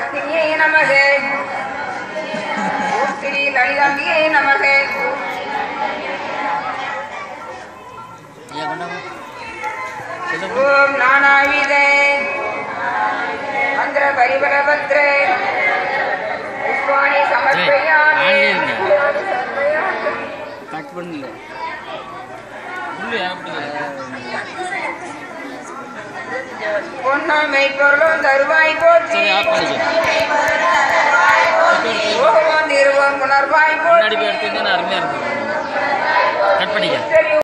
ஹஸ்தினியை நமக ஓம் ஸ்ரீ லலிதாம்பியை நமக ஐயா கொண்டாங்க சொல்லுங்க ஓம் நானாவித மந்திர பரிபரபத்ர புஷ்பாணி சமர்ப்பயாமி ஆன்லைன்ல. கட் பண்ணல உள்ளே பொன்னாமை பொருளும் தருவாய் போற்றி சரி ஆஃப் பண்ணிக்க ஓகம் திருவம் உணர்வாய் முன்னாடி போற்றி போய் எடுத்தீங்கன்னா அருமையாக இருக்கும் கட் பண்ணிக்க சரி